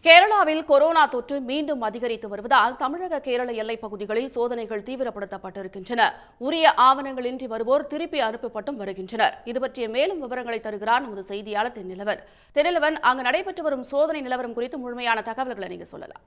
கேரளாவில் கொரோனா தொற்று மீண்டும் அதிகரித்து வருவதால் தமிழக கேரள எல்லைப் பகுதிகளில் சோதனைகள் தீவிரப்படுத்தப்பட்டிருக்கின்றன உரிய ஆவணங்களின்றி வருவோர் திருப்பி அனுப்பப்பட்டும் வருகின்றனர் இது பற்றிய மேலும் விவரங்களை தருகிறார் நமது செய்தியாளர் தென்னிலவன் தென்னிலவன் அங்கு நடைபெற்று வரும் சோதனை நிலவரம் குறித்து முழுமையான தகவல்களை நீங்க சொல்லலாம்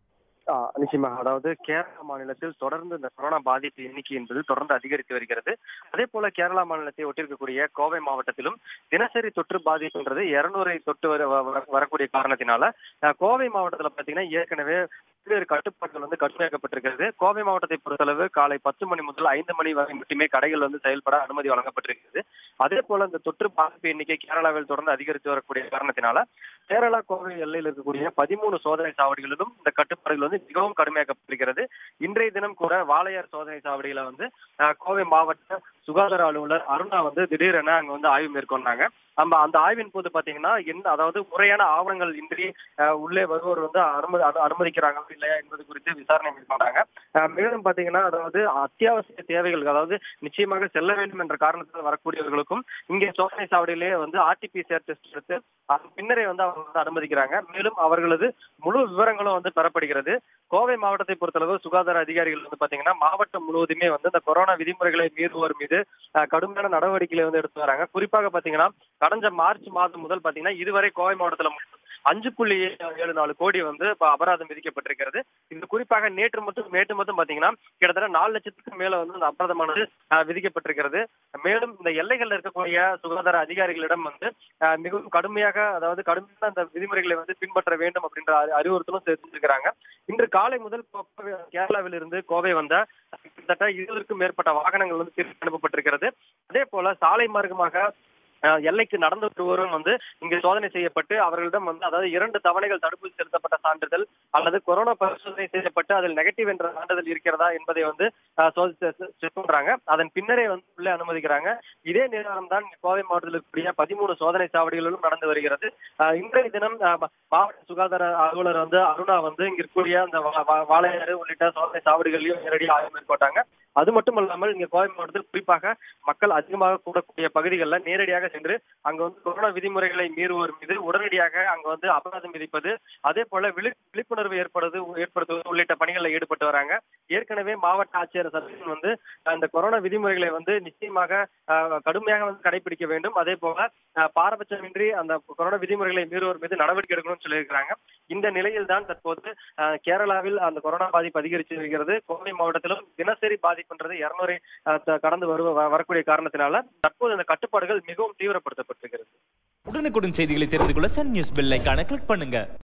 ஆ, நிச்சயமாக அதாவது கேரளா மாநிலத்தில் தொடர்ந்து இந்த கொரோனா பாதிப்பு எண்ணிக்கை என்பது தொடர்ந்து அதிகரித்து வருகிறது அதே போல கேரளா மாநிலத்தை ஒட்டியிருக்கக்கூடிய கோவை மாவட்டத்திலும் தினசரி தொற்று பாதிப்புன்றது இருநூறை தொட்டு வர வர- வரக்கூடிய காரணத்தினால ஆ, கோவை மாவட்டத்துல பாத்தீங்கன்னா ஏற்கனவே பல்வேறு கட்டுப்பாடுகள் வந்து கடுமையாக்கப்பட்டிருக்கிறது கோவை மாவட்டத்தை பொறுத்தளவு காலை பத்து மணி முதல் ஐந்து மணி வரை மட்டுமே கடைகள் வந்து செயல்பட அனுமதி வழங்கப்பட்டிருக்கிறது அதே போல இந்த தொற்று பாதிப்பு எண்ணிக்கை கேரளாவில் தொடர்ந்து அதிகரித்து வரக்கூடிய காரணத்தினால கேரளா கோவை எல்லையில் இருக்கக்கூடிய பதிமூணு சோதனை சாவடிகளிலும் இந்த கட்டுப்பாடுகள் வந்து மிகவும் கடுமையாக்கப்பட்டிருக்கிறது இன்றைய தினம் கூட வாளையார் சோதனை சாவடியில வந்து அஹ், கோவை மாவட்ட சுகாதார அலுவலர் அருணா வந்து திடீரென அங்க வந்து ஆய்வு மேற்கொண்டாங்க நம்ம அந்த ஆய்வின் போது பாத்தீங்கன்னா என்ன அதாவது முறையான ஆவணங்கள் இன்றி அஹ், உள்ளே வருவோர் வந்து அனுமதி அனு- அனுமதிக்கிறாங்களா இல்லையா என்பது குறித்து விசாரணை மேற்கொண்டாங்க அஹ், மேலும் பாத்தீங்கன்னா அதாவது அத்தியாவசிய தேவைகள் அதாவது நிச்சயமாக செல்ல வேண்டும் என்ற காரணத்தால் வரக்கூடியவர்களுக்கும் இங்கே சோதனை சாவடியிலேயே வந்து ஆர்டிபிசிஆர் டெஸ்ட் எடுத்து அதன் பின்னரே வந்து அவங்க வந்து அனுமதிக்கிறாங்க மேலும் அவர்களது முழு விவரங்களும் வந்து பெறப்படுகிறது கோவை மாவட்டத்தை பொறுத்தளவு சுகாதார அதிகாரிகள் வந்து பாத்தீங்கன்னா மாவட்டம் முழுவதுமே வந்து இந்த கொரோனா விதிமுறைகளை மீறுவோர் மீது அஹ், கடுமையான நடவடிக்கைகளை வந்து எடுத்து வராங்க குறிப்பாக பாத்தீங்கன்னா கடந்த மார்ச் மாதம் முதல் பாத்தீங்கன்னா இதுவரை கோவை மாவட்டத்துல அஞ்சு புள்ளி ஏழு நாலு கோடி வந்து இப்ப அபராதம் விதிக்கப்பட்டிருக்கிறது இது குறிப்பாக நேற்று மட்டும் நேற்று மட்டும் பாத்தீங்கன்னா கிட்டத்தட்ட நாலு லட்சத்துக்கு மேல வந்து இந்த அபராதமானது அஹ், விதிக்கப்பட்டிருக்கிறது மேலும் இந்த எல்லைகள்ல இருக்கக்கூடிய சுகாதார அதிகாரிகளிடம் வந்து அஹ், மிகவும் கடுமையாக அதாவது கடுமையான அந்த விதிமுறைகளை வந்து பின்பற்ற வேண்டும் அப்படின்ற அறி- அறிவுறுத்தலும் சேர்த்திருக்கிறாங்க இன்று காலை முதல் கோவை- கேரளாவில் இருந்து கோவை வந்த கிட்டத்தட்ட இருபதுக்கும் மேற்பட்ட வாகனங்கள் வந்து திருப்பி அனுப்பப்பட்டிருக்கிறது அதே போல சாலை மார்க்கமாக அஹ், எல்லைக்கு நடந்து வருவோரும் வந்து இங்கு சோதனை செய்யப்பட்டு அவர்களிடம் வந்து அதாவது இரண்டு தவணைகள் தடுப்பூசி செலுத்தப்பட்ட சான்றிதழ் அல்லது கொரோனா பரிசோதனை செய்யப்பட்டு அதில் நெகட்டிவ் என்ற சான்றிதழ் இருக்கிறதா என்பதை வந்து அஹ், சோதி- செக் பண்றாங்க அதன் பின்னரே வந்து உள்ளே அனுமதிக்கிறாங்க இதே நிலவரம் தான் கோவை மாவட்டத்தில் இருக்கக்கூடிய பதிமூணு சோதனை சாவடிகளிலும் நடந்து வருகிறது அஹ், இன்றைய தினம் அஹ், மா- மாவட்ட சுகாதார அலுவலர் வந்து அருணா வந்து இங்க இருக்கக்கூடிய அந்த வா- வா- வாளையாறு உள்ளிட்ட சோதனை சாவடிகளையும் நேரடியாக ஆய்வு மேற்கொண்டாங்க அது மட்டும் இல்லாமல் இங்க கோவை மாவட்டத்தில் குறிப்பாக மக்கள் அதிகமாக கூடக்கூடிய பகுதிகளில் நேரடியாக சென்று அங்க வந்து கொரோனா விதிமுறைகளை மீறுவோர் மீது உடனடியாக அங்க வந்து அபராதம் விதிப்பது அதே போல விழி- விழிப்புணர்வு ஏற்படுவது ஏற்படுத்துவது உள்ளிட்ட பணிகளில் ஈடுபட்டு வராங்க ஏற்கனவே மாவட்ட ஆட்சியர் சர்வீஸ் வந்து அந்த கொரோனா விதிமுறைகளை வந்து நிச்சயமாக அஹ், கடுமையாக வந்து கடைபிடிக்க வேண்டும் அதே போல அஹ், பாரபட்சமின்றி அந்த கொரோனா விதிமுறைகளை மீறுவோர் மீது நடவடிக்கை எடுக்கணும்னு சொல்லியிருக்கிறாங்க இந்த நிலையில் தான் தற்போது அஹ், கேரளாவில் அந்த கொரோனா பாதிப்பு அதிகரித்து வருகிறது கோவை மாவட்டத்திலும் தினசரி பாதிப்புன்றது இருநூறை கடந்து வருவ வ- வரக்கூடிய காரணத்தினால தற்போது இந்த கட்டுப்பாடுகள் மிகவும் தீவிரப்படுத்தப்பட்டிருக்கிறது உடனுக்குடன் செய்திகளை தெரிந்து கொள்ள சன் நியூஸ் பெல் ஐகானை கிளிக் பண்ணுங்க